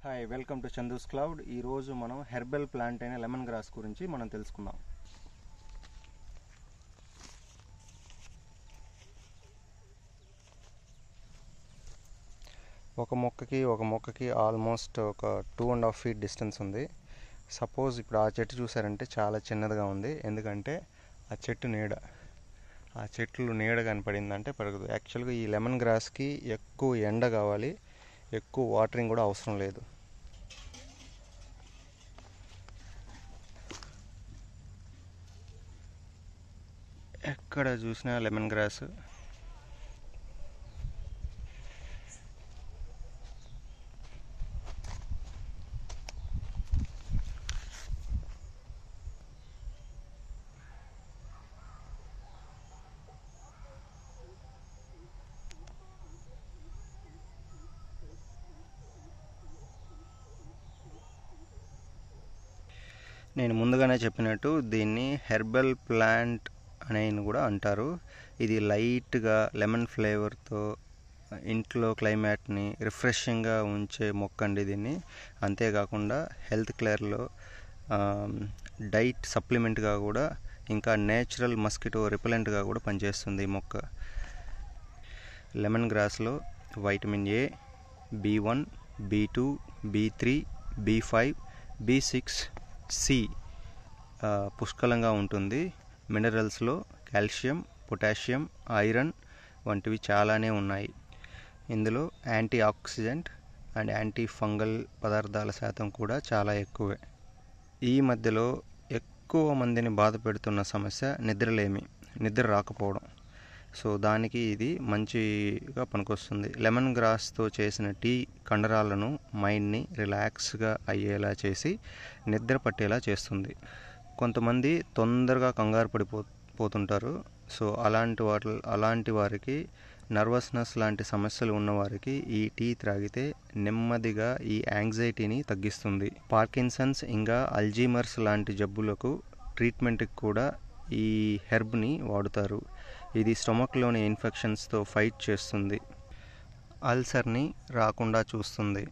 hi welcome to Chandu's cloud ఈరోజు మనం herbal plant అయిన లెమన్ గ్రాస్ గురించి మనం తెలుసుకుందాం ఒక మొక్కకి ఒక మొక్కకి ఆల్మోస్ట్ ఒక two and half feet distance ఉంది సపోజ్ ఇప్పుడు ఆ చెట్టు చూసారంటే చాలా చిన్నదిగా ఉంది ఎందుకంటే ఆ చెట్టు నీడ ఆ చెట్లు నీడ కనపడిందంటే పెరగదు యాక్చువల్గా ఈ లెమన్ గ్రాస్కి ఎక్కువ ఎండ కావాలి ఎక్కువ వాటరింగ్ కూడా అవసరం లేదు ఎక్కడ చూసినా లెమన్ గ్రాస్ నేను ముందుగానే చెప్పినట్టు దీన్ని హెర్బల్ ప్లాంట్ అని కూడా అంటారు ఇది లైట్గా లెమన్ ఫ్లేవర్తో ఇంట్లో క్లైమేట్ని రిఫ్రెషింగ్గా ఉంచే మొక్క అండి దీన్ని అంతేకాకుండా హెల్త్ కేర్లో డైట్ సప్లిమెంట్గా కూడా ఇంకా నేచురల్ మస్కిటో రిపెలెంట్గా కూడా పనిచేస్తుంది ఈ మొక్క లెమన్ గ్రాస్లో vitamin A B one B two B three B five B six C పుష్కలంగా ఉంటుంది మినరల్స్లో కాల్షియం పొటాషియం ఐరన్ వంటివి చాలానే ఉన్నాయి ఇందులో antioxidant and antifungal పదార్థాల శాతం కూడా చాలా ఎక్కువే ఈ మధ్యలో ఎక్కువ మందిని బాధ పెడుతున్న సమస్య నిద్రలేమి నిద్ర రాకపోవడం సో దానికి ఇది మంచిగా పనికొస్తుంది లెమన్ గ్రాస్తో చేసిన టీ కండరాలను మైండ్ని రిలాక్స్గా అయ్యేలా చేసి నిద్ర పట్టేలా చేస్తుంది కొంతమంది తొందరగా కంగారు పడిపో పోతుంటారు సో అలాంటి వాటి అలాంటి వారికి నర్వస్నెస్ లాంటి సమస్యలు ఉన్నవారికి ఈ టీ త్రాగితే నెమ్మదిగా ఈ యాంగ్జైటీని తగ్గిస్తుంది పార్కిన్సన్స్ ఇంకా అల్జీమర్స్ లాంటి జబ్బులకు ట్రీట్మెంట్కి కూడా ఈ హెర్బ్ని వాడుతారు ఇది స్టొమక్లోని ఇన్ఫెక్షన్స్తో ఫైట్ చేస్తుంది అల్సర్ని రాకుండా చూస్తుంది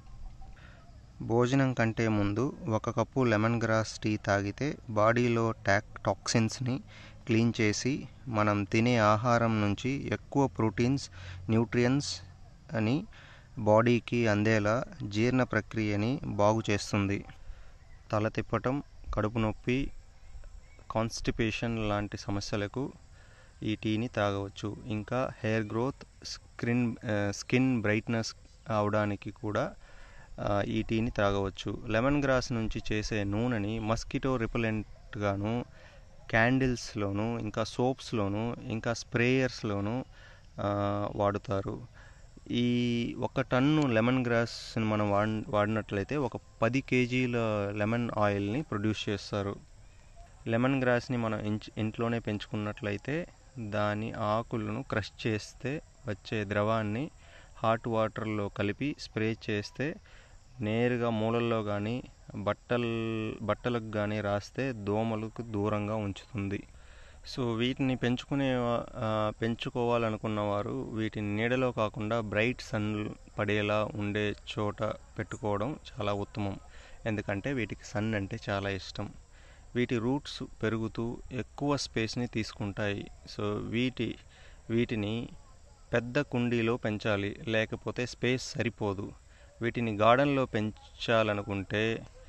భోజనం కంటే ముందు ఒక కప్పు లెమన్ గ్రాస్ టీ తాగితే బాడీలో టాక్ టాక్సిన్స్ని క్లీన్ చేసి మనం తినే ఆహారం నుంచి ఎక్కువ ప్రోటీన్స్ న్యూట్రియన్స్ అని బాడీకి అందేలా జీర్ణ ప్రక్రియని బాగు చేస్తుంది తల తిప్పటం కడుపు నొప్పి కాన్స్టిపేషన్ లాంటి సమస్యలకు ఈ టీని తాగవచ్చు ఇంకా hair growth skin skin brightness అవడానికి కూడా ఈ టీని తాగవచ్చు లెమన్ గ్రాస్ నుంచి చేసే నూనెని మస్కిటో రిపెలెంట్గాను క్యాండిల్స్లోను ఇంకా సోప్స్లోను ఇంకా స్ప్రేయర్స్లోను వాడుతారు ఈ ఒక టన్ను లెమన్ గ్రాస్ని మనం వాడి వాడినట్లయితే ఒక పది కేజీల లెమన్ ఆయిల్ని ప్రొడ్యూస్ చేస్తారు లెమన్ గ్రాస్ని మనం ఇంట్లోనే పెంచుకున్నట్లయితే దాని ఆకులను క్రష్ చేస్తే వచ్చే ద్రవాన్ని హాట్ వాటర్లో కలిపి స్ప్రే చేస్తే నేరుగా మూలల్లో కానీ బట్టల్ బట్టలకు కానీ రాస్తే దోమలకు దూరంగా ఉంచుతుంది సో వీటిని పెంచుకునే పెంచుకోవాలనుకున్న వారు వీటిని నీడలో కాకుండా బ్రైట్ సన్ పడేలా ఉండే చోట పెట్టుకోవడం చాలా ఉత్తమం ఎందుకంటే వీటికి సన్ అంటే చాలా ఇష్టం వీటి రూట్స్ పెరుగుతూ ఎక్కువ స్పేస్ని తీసుకుంటాయి సో వీటి వీటిని పెద్ద కుండీలో పెంచాలి లేకపోతే స్పేస్ సరిపోదు వీటిని గార్డెన్లో పెంచాలనుకుంటే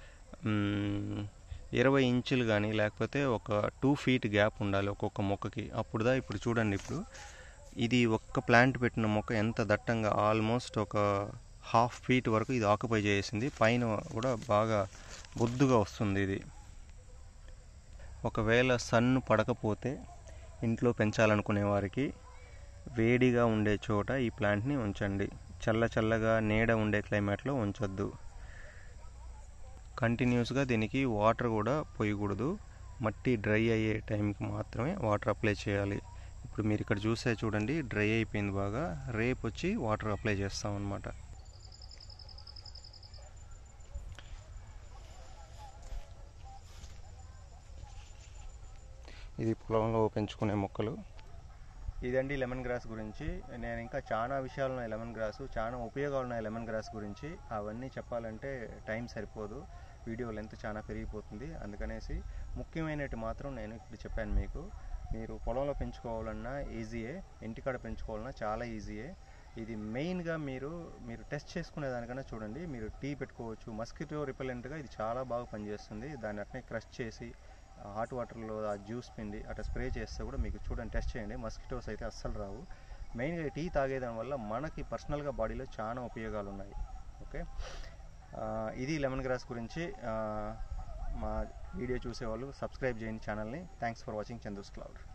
ఇరవై ఇంచులు కానీ లేకపోతే ఒక టూ ఫీట్ గ్యాప్ ఉండాలి ఒక్కొక్క మొక్కకి అప్పుడుదా ఇప్పుడు చూడండి ఇప్పుడు ఇది ఒక్క ప్లాంట్ పెట్టిన మొక్క ఎంత దట్టంగా ఆల్మోస్ట్ ఒక హాఫ్ ఫీట్ వరకు ఇది ఆక్యుపై చేసింది పైన కూడా బాగా బొద్దుగా వస్తుంది ఇది ఒకవేళ సన్ పడకపోతే ఇంట్లో పెంచాలనుకునే వారికి వేడిగా ఉండే చోట ఈ ప్లాంట్ని ఉంచండి చల్ల చల్లగా నీడ ఉండే క్లైమేట్లో ఉంచొద్దు కంటిన్యూస్గా దీనికి వాటర్ కూడా పోయకూడదు మట్టి డ్రై అయ్యే టైంకి మాత్రమే వాటర్ అప్లై చేయాలి ఇప్పుడు మీరు ఇక్కడ చూసే చూడండి డ్రై అయిపోయింది బాగా రేపు వచ్చి వాటర్ అప్లై చేస్తాం అనమాట ఇది పొలంలో పెంచుకునే మొక్కలు ఇదండి లెమన్ గ్రాస్ గురించి నేను ఇంకా చాలా విషయాలు ఉన్నాయి లెమన్ గ్రాస్ చాలా ఉపయోగాలు ఉన్నాయి లెమన్ గ్రాస్ గురించి అవన్నీ చెప్పాలంటే టైం సరిపోదు వీడియో లెంత్ చాలా పెరిగిపోతుంది అందుకనేసి ముఖ్యమైనటి మాత్రం నేను ఇప్పుడు చెప్పాను మీకు మీరు పొలంలో పెంచుకోవాలన్నా ఈజీయే ఇంటికాడ పెంచుకోవాలన్నా చాలా ఈజీయే ఇది మెయిన్గా మీరు మీరు టెస్ట్ చేసుకునే దానికన్నా చూడండి మీరు టీ పెట్టుకోవచ్చు మస్కిటో రిపెలెంట్గా ఇది చాలా బాగా పనిచేస్తుంది దాన్ని అట్నే క్రష్ చేసి హాట్ వాటర్లో ఆ జ్యూస్ పిండి అట్లా స్ప్రే చేస్తే కూడా మీకు చూడండి టెస్ట్ చేయండి మస్కిటోస్ అయితే అస్సలు రావు మెయిన్గా టీ తాగేదాని వల్ల మనకి పర్సనల్గా బాడీలో చాలా ఉపయోగాలు ఉన్నాయి ఓకే ఆ, ఇది లెమన్ గ్రాస్ గురించి ఆ, మా వీడియో చూసేవాళ్ళు సబ్స్క్రైబ్ చేయండి ఛానల్ని thanks for watching Chandu's cloud